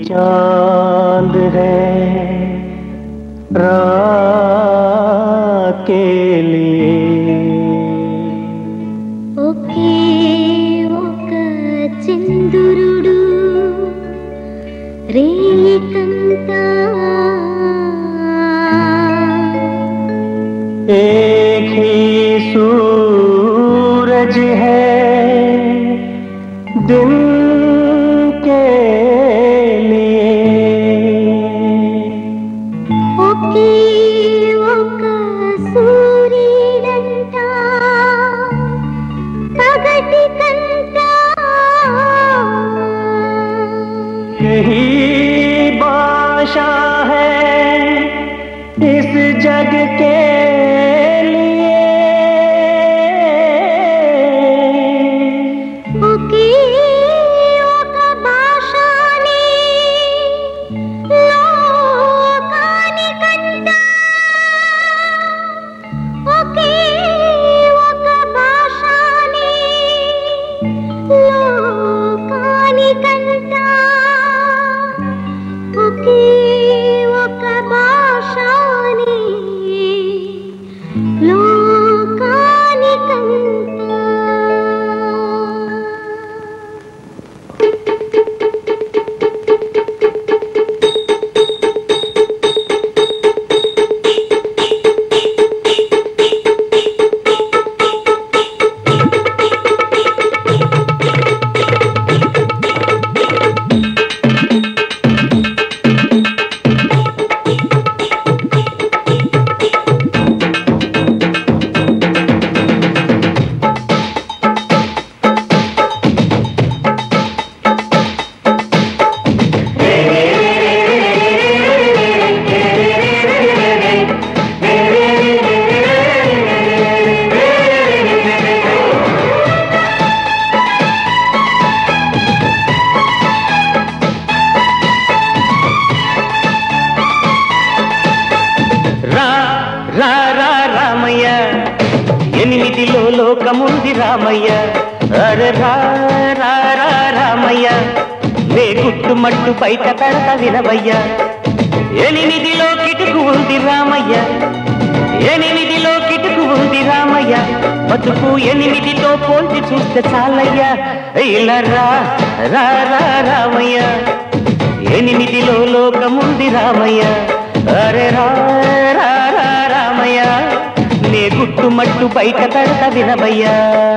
चांद है रात के लिए ఒకే ఒక చంద్రుడు రేకంతా एक ही सूरज है दिन के लिए ఒకే ఒక సూర్యుడంట పగటి కంటా यही भाषा है इस जग के लिए ఒకే ఒక భాషని లోకానికంతా ఒకే ఒక భాషని లోకానికంతా ఒకే ఒక భాషని లోకానికంతా రా రా రా రామయ్య ఎనిమిదిలో లోకముంది రామయ్య అరే రా రా రా రామయ్య నే గుట్టుమట్టు బయట పెడత వినవయ్య ఎనిమిదిలో కిటుకు ఉంది రామయ్య ఎనిమిదిలో కిటుకు ఉంది రామయ్య బతుకు ఎనిమిదితో పోల్చి చూస్తే చాలయ్య ఇలా రా రా రా రామయ్య ఎనిమిదిలో లోకముంది రామయ్య అరే రా రా రా రామయ్య నే గుట్టు మట్టు బయట పెడత వినవయ్యా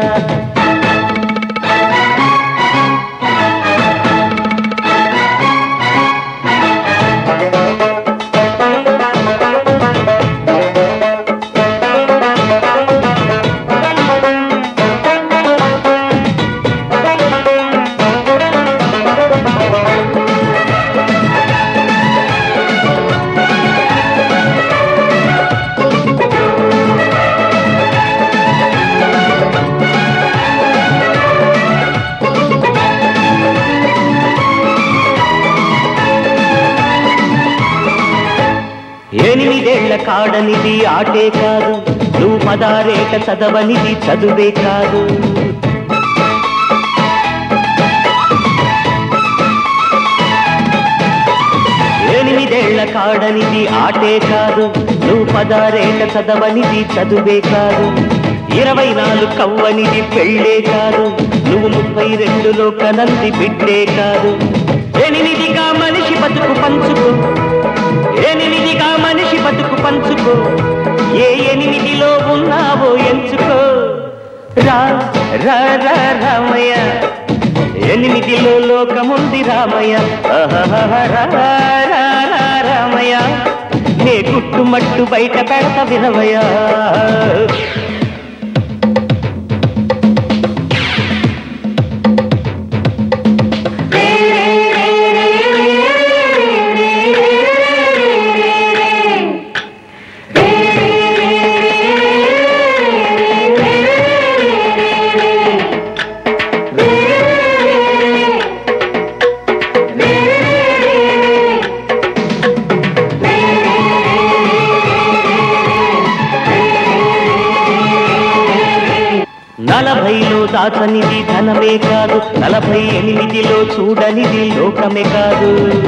ఎనిమిదేళ్ల కాడనిది ఆటే కాదు నువ్వు పదారేట చదవనిది చదువే కాదు ఎనిమిదేళ్ల కాడనిది ఆటే కాదు నువ్వు పదారేట చదవనిది చదువే కాదు ఇరవై నాలుగు కవ్వనిది పెళ్ళే కాదు నువ్వు ముప్పై రెండులో కనంది బిడ్డే కాదు ఎనిమిదిగా మనిషి బతుకు పంచుకో ఎనిమిదిగా మనిషి బతుకు పంచుకో ఏ ఎనిమిదిలో ఉన్నావో ఎంచుకో రా రా రా రామయ్య ఎనిమిదిలో లోకముంది రామయ్య ఆహాహా, రా రా రా రామయ్య నే గుట్టుమట్టు బయట పెడత వినవయ్యా రే నలభైలో దాచనిది ధనమే కాదు నలభై ఎనిమిదిలో చూడనిది లోకమే కాదు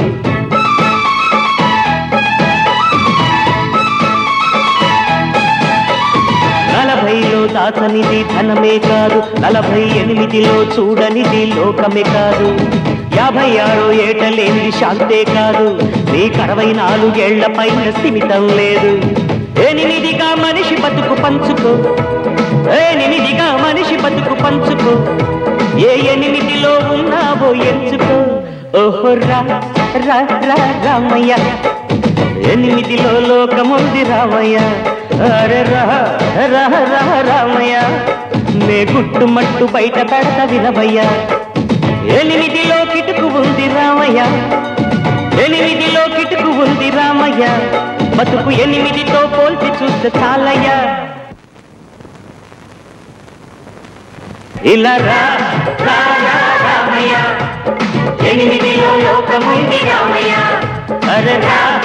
నలభైలో దాచనిది ధనమే కాదు నలభై ఎనిమిదిలో చూడనిది లోకమే కాదు యాభై ఆరో ఏటలేనిది శాంతే కాదు నీకు అరవై నాలుగేళ్ల పైన స్థిమితం లేదు ఎనిమిదిగా మనిషి బతుకు పంచుకో ఎనిమిదిగా మనిషి బతుకు పంచుకో ఏ ఎనిమిదిలో ఉన్నావో ఎంచుకో ఓహో రా రా రా రామయ్య ఎనిమిదిలో లోకముంది రామయ్య అరే రహ రహ రహ రామయ్య నే గుట్టు మట్టు బయట పెడత వినవయ్య ఎనిమిదిలో కిటుకు ఉంది రామయ్య ఎనిమిదిలో కిటుకు ఉంది రామయ్య బతుకు ఎనిమిదితో పోల్చి చూస్తే చాలయ్య ఇలా రా రా, రా, రామయ్య ఎనిమిదిలో లోకముంది రామయ్య అరే రా